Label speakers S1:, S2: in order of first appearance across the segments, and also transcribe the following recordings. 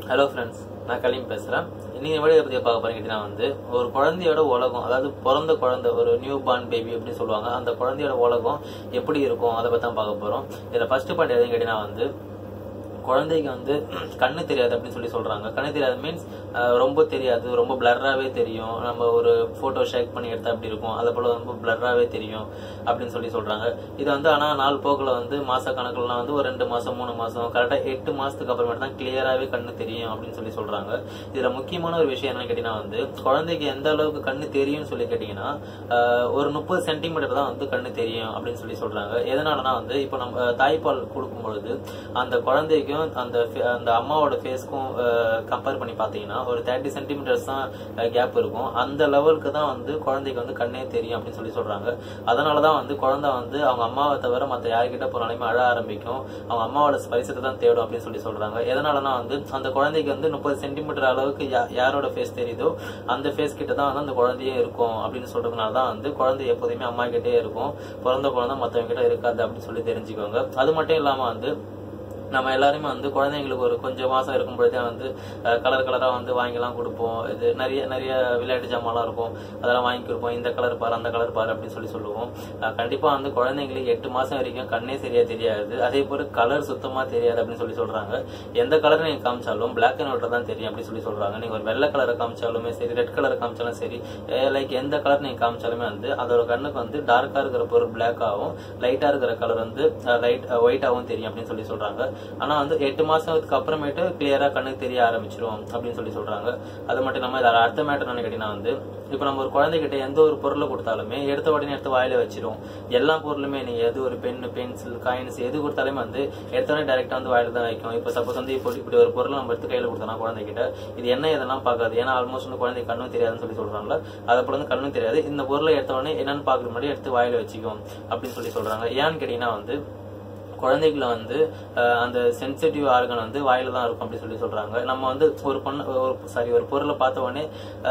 S1: hello friends நான் கலீம் பேசுகிறேன் இன்னைக்கு வீடியோ பற்றி பார்க்க போறேன் கேட்டீங்கன்னா வந்து ஒரு குழந்தையோட உலகம் அதாவது பிறந்த குழந்தை ஒரு நியூ பார்ன் பேபி அப்படின்னு சொல்லுவாங்க அந்த குழந்தையோட உலகம் எப்படி இருக்கும் அதை பற்றி தான் பார்க்க போகிறோம் இதில் ஃபர்ஸ்ட் பாயிண்ட் எதுன்னு கேட்டீங்கன்னா வந்து குழந்தைக்கு வந்து கண்ணு தெரியாது அப்படின்னு சொல்லி சொல்றாங்க கண்ணு தெரியாது மீன்ஸ் ரொம்ப தெரியாது ரொம்ப பிளர்ராகவே தெரியும் நம்ம ஒரு போட்டோ ஷேக் பண்ணி எடுத்தா அப்படி இருக்கும் அதை போல ரொம்ப பிளர்ராகவே தெரியும் அப்படின்னு சொல்லி சொல்றாங்க இது வந்து ஆனா நாள் போக்குல வந்து மாச கணக்குலாம் வந்து ஒரு ரெண்டு மாசம் மூணு மாசம் கரெக்டா எட்டு மாசத்துக்கு அப்புறமேட்டு தான் கிளியராகவே கண்ணு தெரியும் அப்படின்னு சொல்லி சொல்றாங்க இதுல முக்கியமான ஒரு விஷயம் என்னன்னு கேட்டீங்கன்னா வந்து குழந்தைக்கு எந்த அளவுக்கு கண்ணு தெரியும்னு சொல்லி கேட்டீங்கன்னா ஆஹ், ஒரு முப்பது சென்டிமீட்டர் தான் வந்து கண்ணு தெரியும் அப்படின்னு சொல்லி சொல்றாங்க எதனாலனா வந்து இப்போ நம்ம தாய்ப்பால் கொடுக்கும் பொழுது அந்த குழந்தைக்கும் அந்த fa- அந்த அம்மாவோட ஃபேஸ்க்கும் கம்பேர் பண்ணி பார்த்தீங்கன்னா ஒரு தேர்ட்டி சென்டிமீட்டர்ஸ் தான் கேப் இருக்கும் அந்த லெவலுக்கு தான் வந்து குழந்தைக்கு வந்து கண்ணே தெரியும் அப்படின்னு சொல்லி சொல்றாங்க அதனால தான் வந்து குழந்தை வந்து அவங்க அம்மாவை தவிர மற்ற யார்கிட்ட போனாலுமே அழ ஆரம்பிக்கும் அவங்க அம்மாவோட ஸ்பரிசத்தை தான் தேடும் அப்படின்னு சொல்லி சொல்றாங்க எதனாலனா வந்து அந்த குழந்தைக்கு வந்து முப்பது சென்டிமீட்டர் அளவுக்கு யா- யாரோட ஃபேஸ் தெரியுதோ அந்த ஃபேஸ் கிட்ட தான் வந்து அந்த குழந்தையே இருக்கும் அப்படின்னு சொல்றதுனால தான் வந்து குழந்தை எப்போதுமே அம்மா கிட்டே இருக்கும் பிறந்த குழந்தை மற்றவங்க கிட்ட இருக்காது அப்படின்னு சொல்லி தெரிஞ்சுக்கோங்க அது மட்டும் இல்லாம வந்து நம்ம எல்லாருமே வந்து குழந்தைங்களுக்கு ஒரு கொஞ்சம் மாசம் இருக்கும் பொழுதே வந்து கலர் கலரா வந்து வாங்கிலாம் கொடுப்போம் இது நிறைய நிறைய விளையாட்டு ஜாமான்லாம் இருக்கும் அதெல்லாம் வாங்கி கொடுப்போம் இந்த கலர் பாரு அந்த கலர் பாரு அப்படின்னு சொல்லி சொல்லுவோம் அஹ் கண்டிப்பா வந்து குழந்தைங்களுக்கு எட்டு மாசம் வரைக்கும் கண்ணே சரியா தெரியாது அதே போல கலர் சுத்தமா தெரியாது அப்படின்னு சொல்லி சொல்றாங்க எந்த கலர் நீங்க காமிச்சாலும் பிளாக் அண்ட் ஒயிட் தான் தெரியும் அப்படின்னு சொல்லி சொல்றாங்க நீங்க ஒரு வெள்ளை கலரை காமிச்சாலுமே சரி ரெட் கலர் காமிச்சாலும் சரி லைக் எந்த கலர் நீங்க காமிச்சாலுமே வந்து அதோட கண்ணுக்கு வந்து டார்க்கா இருக்கிற பொருள் பிளாக் ஆகும் லைட்டா இருக்கிற கலர் வந்து லைட் ஒயிட்டாவும் தெரியும் அப்படின்னு சொல்லி சொல்றாங்க ஆனா வந்து எட்டு மாசத்துக்கு அப்புறமேட்டு கிளியரா கண்ணுக்கு தெரிய ஆரம்பிச்சிரும் அப்படின்னு சொல்லி சொல்றாங்க அது மட்டும் இல்லாம இதுல அடுத்த மேட்டர் என்ன கேட்டீங்கன்னா வந்து இப்ப நம்ம ஒரு குழந்தைகிட்ட எந்த ஒரு பொருளை கொடுத்தாலுமே எடுத்த உடனே எடுத்து வாயில வச்சிரும் எல்லா பொருளுமே நீங்க எது ஒரு பென் பென்சில் காயின்ஸ் எது கொடுத்தாலுமே வந்து எடுத்த உடனே டைரக்டா வந்து வாயில தான் வைக்கும் இப்போ சப்போஸ் வந்து இப்போ இப்படி ஒரு பொருள் நம்ம எடுத்து கையில கொடுத்தோம்னா குழந்தைகிட்ட இது என்ன இதெல்லாம் பார்க்காது ஏன்னா ஆல்மோஸ்ட் வந்து குழந்தை கண்ணும் தெரியாதுன்னு சொல்லி சொல்றாங்களா அதை போல வந்து கண்ணும் தெரியாது இந்த பொருளை எடுத்த உடனே என்னன்னு பாக்குற முன்னாடி எடுத்து வாயில வச்சுக்கும் அப்படின்னு சொல்லி சொல்றாங்க ஏன்னு கேட்டீங்கன்னா வந்து குழந்தைகளை வந்து அஹ், அந்த சென்சிட்டிவ் ஆர்கன் வந்து வாயில தான் இருக்கும் அப்படி சொல்லி சொல்றாங்க நம்ம வந்து ஒரு பொண்ணு சாரி ஒரு பொருளை பார்த்த உடனே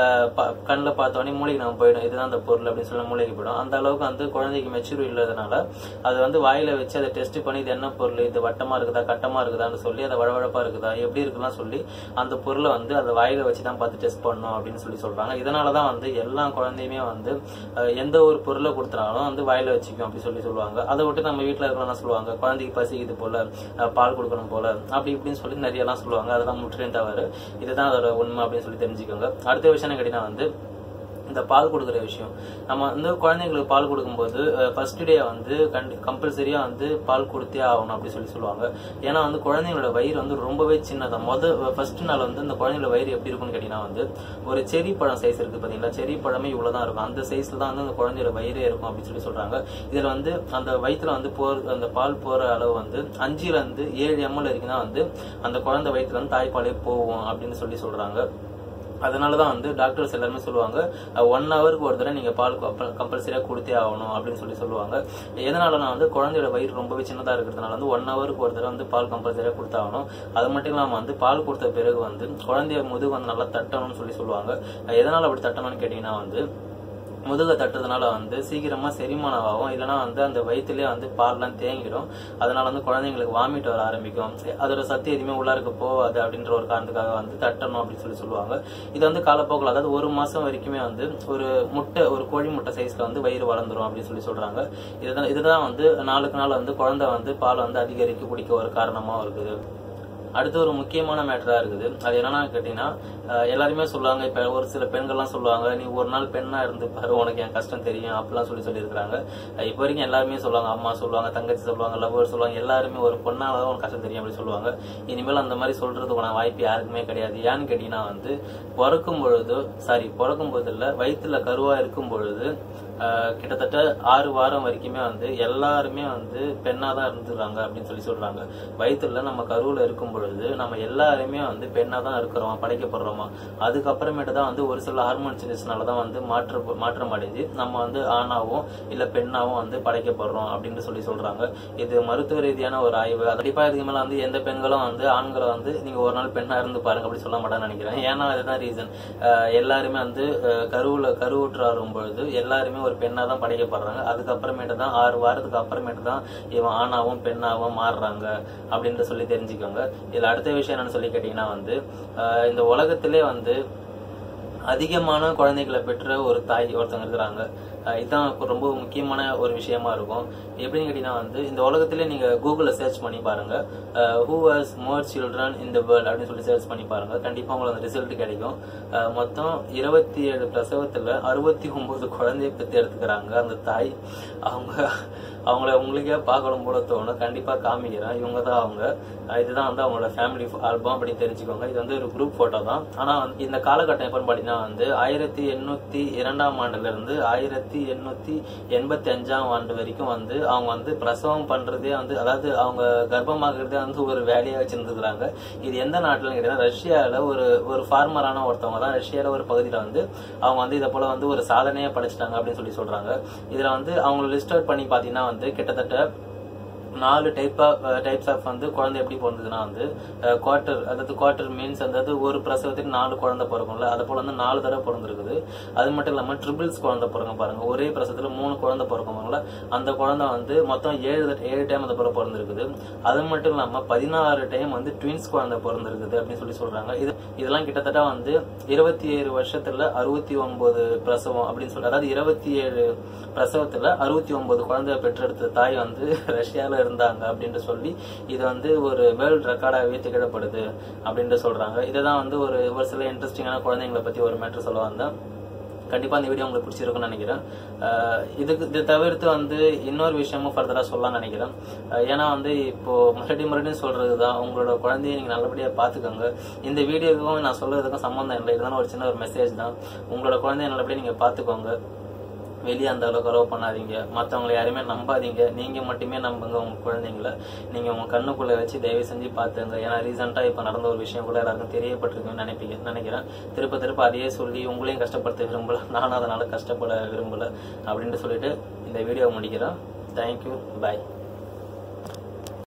S1: கண்ணில் பார்த்த உடனே மூளைக்கு நம்ம போயிடும் இதுதான் அந்த பொருள் அப்படின்னு சொல்லி மூளைக்கு போயிடும் அந்த அளவுக்கு வந்து குழந்தைக்கு மெச்சூர் இல்லாதனால அது வந்து வாயில வச்சு அதை டெஸ்ட் பண்ணி இது என்ன பொருள் இது வட்டமா இருக்குதா கட்டமா இருக்குதான்னு சொல்லி அதை வழவழப்பா இருக்குதா எப்படி இருக்குலாம் சொல்லி அந்த பொருளை வந்து அதை வாயில வச்சு தான் பார்த்து டெஸ்ட் பண்ணணும் அப்படின்னு சொல்லி சொல்றாங்க இதனாலதான் வந்து எல்லா குழந்தையுமே வந்து அஹ், எந்த ஒரு பொருளை கொடுத்தாலும் வந்து வாயில வச்சுக்கும் அப்படி சொல்லி சொல்லுவாங்க அதை விட்டு நம்ம வீட்டுல இருக்கிறவங்க சொல்லுவாங்க குழந்தைக்கு பசிக்குது போல அஹ், பால் கொடுக்கணும் போல அப்படி இப்படின்னு சொல்லி நிறைய எல்லாம் சொல்லுவாங்க அதெல்லாம் முற்றிலும் தவறு இதுதான் அதோட உண்மை அப்படின்னு சொல்லி தெரிஞ்சுக்கோங்க அடுத்த விஷயம் என்ன கேட்டீங்கன்னா வந்து இந்த பால் கொடுக்குற விஷயம் நம்ம வந்து குழந்தைங்களுக்கு பால் கொடுக்கும்போது ஃபர்ஸ்ட் டே வந்து கண்டி கம்பல்சரியா வந்து பால் கொடுத்தே ஆகணும் அப்படி சொல்லி சொல்லுவாங்க ஏன்னா வந்து குழந்தைங்களோட வயிறு வந்து ரொம்பவே சின்னதான் முத ஃபர்ஸ்ட் நாள் வந்து இந்த குழந்தைங்களோட வயிறு எப்படி இருக்கும்னு கேட்டீங்கன்னா வந்து ஒரு செரி பழம் சைஸ் இருக்கு பாத்தீங்களா செரி பழமே இவ்வளவுதான் இருக்கும் அந்த சைஸ்ல தான் வந்து அந்த குழந்தையோட வயிறே இருக்கும் அப்படின்னு சொல்லி சொல்றாங்க இதுல வந்து அந்த வயிற்றுல வந்து போற அந்த பால் போற அளவு வந்து அஞ்சுல இருந்து ஏழு எம்எல் வரைக்கும் தான் வந்து அந்த குழந்தை வயிற்றுல வந்து தாய்ப்பாலே போகும் அப்படின்னு சொல்லி சொல்றாங்க அதனால தான் வந்து டாக்டர்ஸ் எல்லாருமே சொல்லுவாங்க ஒன் ஹவருக்கு ஒரு தடவை நீங்க பால் கம்பல்சரியா கொடுத்தே ஆகணும் அப்படின்னு சொல்லி சொல்லுவாங்க எதனாலனா வந்து குழந்தையோட வயிறு ரொம்பவே சின்னதா இருக்கிறதுனால வந்து ஒன் ஹவருக்கு ஒரு தடவை வந்து பால் கம்பல்சரியா கொடுத்தாகணும் அது மட்டும் இல்லாம வந்து பால் கொடுத்த பிறகு வந்து குழந்தைய முதுகு வந்து நல்லா தட்டணும்னு சொல்லி சொல்லுவாங்க எதனால அப்படி தட்டணும்னு கேட்டீங்கன்னா வந்து முதுகை தட்டுறதுனால வந்து சீக்கிரமா செரிமானம் ஆகும் இல்லைன்னா வந்து அந்த வயிற்றுலயே வந்து பால்லாம் தேங்கிடும் அதனால வந்து குழந்தைங்களுக்கு வாமிட் வர ஆரம்பிக்கும் அதோட சத்து எதுவுமே உள்ளாருக்கு போகாது அப்படின்ற ஒரு காரணத்துக்காக வந்து தட்டணும் அப்படின்னு சொல்லி சொல்லுவாங்க இது வந்து காலப்போக்கில் அதாவது ஒரு மாசம் வரைக்குமே வந்து ஒரு முட்டை ஒரு கோழி முட்டை சைஸ்ல வந்து வயிறு வளர்ந்துரும் அப்படின்னு சொல்லி சொல்றாங்க இதுதான் இதுதான் வந்து நாளுக்கு நாள் வந்து குழந்தை வந்து பால் வந்து அதிகரிக்க குடிக்க ஒரு காரணமா இருக்குது அடுத்து ஒரு முக்கியமான மேட்டரா இருக்குது அது என்னன்னா கேட்டீங்கன்னா அஹ் எல்லாருமே சொல்லுவாங்க இப்ப ஒரு சில பெண்கள்லாம் சொல்லுவாங்க நீ ஒரு நாள் பெண்ணா இருந்து பாரு உனக்கு என் கஷ்டம் தெரியும் அப்படிலாம் சொல்லி சொல்லியிருக்காங்க இப்போ வரைக்கும் எல்லாருமே சொல்லுவாங்க அம்மா சொல்லுவாங்க தங்கச்சி சொல்லுவாங்க லவ்வர் சொல்லுவாங்க எல்லாருமே ஒரு பொண்ணால தான் உனக்கு கஷ்டம் தெரியும் அப்படி சொல்லுவாங்க இனிமேல் அந்த மாதிரி சொல்றதுக்கான வாய்ப்பு யாருக்குமே கிடையாது ஏன்னு கேட்டீங்கன்னா வந்து பிறக்கும் பொழுது சாரி பிறக்கும் பொழுது இல்ல வயிற்றுல கருவா இருக்கும் பொழுது ஆஹ் கிட்டத்தட்ட ஆறு வாரம் வரைக்குமே வந்து எல்லாருமே வந்து பெண்ணா தான் இருந்துறாங்க அப்படின்னு சொல்லி சொல்றாங்க வயிற்றுல நம்ம கருவுல இருக்கும் பொழுது நம்ம எல்லாருமே வந்து பெண்ணா தான் இருக்கிறோம் படைக்கப்படுறோமா அதுக்கப்புறமேட்டு தான் வந்து ஒரு சில ஹார்மோன் சேஞ்சஸ்னால தான் வந்து மாற்ற மாற்றம் அடைஞ்சு நம்ம வந்து ஆணாவும் இல்ல பெண்ணாவும் வந்து படைக்கப்படுறோம் அப்படின்னு சொல்லி சொல்றாங்க இது மருத்துவ ரீதியான ஒரு ஆய்வு அது கண்டிப்பா இதுக்கு மேல வந்து எந்த பெண்களும் வந்து ஆண்களை வந்து நீங்க ஒரு நாள் பெண்ணா இருந்து பாருங்க அப்படி சொல்ல மாட்டேன்னு நினைக்கிறேன் ஏன்னா அதுதான் ரீசன் எல்லாருமே வந்து அஹ், கருவுல கருவுற்று வரும் பொழுது எல்லாருமே ஒரு பெண்ணா தான் படைக்கப்படுறாங்க அதுக்கப்புறமேட்டு தான் ஆறு வாரத்துக்கு அப்புறமேட்டு தான் இவன் ஆணாவும் பெண்ணாவும் மாறுறாங்க அப்படின்ட்டு சொல்லி தெரிஞ்சுக்கோங்க இதுல அடுத்த விஷயம் என்னன்னு சொல்லி கேட்டீங்கன்னா வந்து ஆஹ் இந்த உலகத்திலே வந்து அதிகமான குழந்தைகளை பெற்ற ஒரு தாய் ஒருத்தவங்க இருக்கிறாங்க அஹ் இதுதான் இப்ப ரொம்ப முக்கியமான ஒரு விஷயமா இருக்கும் எப்படின்னு கேட்டீங்கன்னா வந்து இந்த உலகத்திலே நீங்க கூகுள்ல சர்ச் பண்ணி பாருங்க ஹூ ஹாஸ் மோர் சில்ட்ரன் இந்த வேர்ல்ட் அப்படின்னு சொல்லி சர்ச் பண்ணி பாருங்க கண்டிப்பா உங்களுக்கு அந்த ரிசல்ட் கிடைக்கும் அஹ் மொத்தம் இருபத்தி ஏழு பிரசவத்துல அறுபத்தி ஒன்பது குழந்தைய பெற்று எடுத்துக்கிறாங்க அந்த தாய் அவங்க அவங்கள உங்களுக்கே பார்க்கணும் போல தோணும் கண்டிப்பா காமிக்கிறேன் இவங்க தான் அவங்க அஹ் இதுதான் வந்து அவங்களோட ஃபேமிலி ஆல்பம் அப்படி தெரிஞ்சுக்கோங்க இது வந்து ஒரு குரூப் போட்டோ தான் ஆனா வந்து இந்த காலகட்டம் எப்பன்னு பாத்தீங்கன்னா வந்து ஆயிரத்தி எண்ணூத்தி இரண்டாம் ஆண்டுல இருந்து ஆயிரத்தி எண்ணூத்தி எண்பத்தி அஞ்சாம் ஆண்டு வரைக்கும் வந்து அவங்க வந்து பிரசவம் பண்றதே வந்து அதாவது அவங்க கர்ப்பமாகிறதே வந்து ஒரு வேலையா வச்சிருந்துருக்காங்க இது எந்த நாட்டுல கேட்டீங்கன்னா ரஷ்யால ஒரு ஒரு ஃபார்மரான ஒருத்தவங்க தான் ரஷ்யால ஒரு பகுதியில வந்து அவங்க வந்து இதை போல வந்து ஒரு சாதனையே படைச்சிட்டாங்க அப்படின்னு சொல்லி சொல்றாங்க இதுல வந்து அவங்க லிஸ்ட் அவுட் பண்ணி பாத்தீங்கன்னா வந்து கிட்டத்தட்ட நாலு டைப் டைப்ஸ் ஆஃப் வந்து குழந்தை எப்படி பிறந்ததுன்னா வந்து குவார்டர் அதாவது குவார்டர் மீன்ஸ் அதாவது ஒரு பிரசவத்துக்கு நாலு குழந்தை பிறக்கும்ல அது போல வந்து நாலு தடவை பிறந்திருக்குது அது மட்டும் இல்லாம ட்ரிபிள்ஸ் குழந்தை பிறக்கும் பாருங்க ஒரே பிரசவத்துல மூணு குழந்தை பிறக்கும்ல அந்த குழந்தை வந்து மொத்தம் ஏழு தட- ஏழு டைம் அந்த போல பிறந்திருக்குது அது மட்டும் இல்லாம பதினாறு டைம் வந்து ட்வின்ஸ் குழந்தை பிறந்திருக்குது அப்படின்னு சொல்லி சொல்றாங்க இது இதெல்லாம் கிட்டத்தட்ட வந்து இருபத்தி ஏழு வருஷத்துல அறுபத்தி ஒன்பது பிரசவம் அப்படின்னு சொல்லி அதாவது இருபத்தி ஏழு பிரசவத்துல அறுபத்தி ஒன்பது குழந்தை பெற்றெடுத்த தாய் வந்து ரஷ்யால இருந்தாங்க அப்படின்ட்டு சொல்லி இது வந்து ஒரு வேர்ல்ட் ரெக்கார்டாகவே திகழப்படுது அப்படின்ட்டு சொல்றாங்க இதுதான் வந்து ஒரு ஒரு சில இன்ட்ரெஸ்டிங்கான குழந்தைங்களை பத்தி ஒரு மேட்ரு சொல்ல வந்தேன் கண்டிப்பா இந்த வீடியோ உங்களுக்கு பிடிச்சிருக்கும்னு நினைக்கிறேன் அஹ் இதுக்கு இது தவிர்த்து வந்து இன்னொரு விஷயமும் ஃபர்தரா சொல்லலாம்னு நினைக்கிறேன் அஹ் ஏன்னா வந்து இப்போ மறுபடியும் மறுபடியும் சொல்றதுதான் உங்களோட குழந்தைய நீங்க நல்லபடியா பாத்துக்கோங்க இந்த வீடியோவுக்கும் நான் சொல்றதுக்கும் சம்மந்தம் இல்லை இதுதான் ஒரு சின்ன ஒரு மெசேஜ் தான் உங்களோட குழந்தைய நல்லபடியா நீங்க பாத்துக்கோங்க வெளியே அந்த அளவுக்கு அலோவ் பண்ணாதீங்க மற்றவங்களை யாருமே நம்பாதீங்க நீங்க மட்டுமே நம்புங்க உங்க குழந்தைங்கள நீங்க உங்க கண்ணுக்குள்ள வச்சு தயவு செஞ்சு பாத்துங்க ஏன்னா ரீசெண்டா இப்ப நடந்த ஒரு விஷயம் கூட எல்லாருக்கும் தெரியப்பட்டிருக்குன்னு நினைப்பீங்க நினைக்கிறேன் திருப்ப திருப்ப அதையே சொல்லி உங்களையும் கஷ்டப்படுத்த விரும்பல நானும் அதனால கஷ்டப்பட விரும்பல அப்படின்ட்டு சொல்லிட்டு இந்த வீடியோ முடிக்கிறேன் தேங்க்யூ பாய்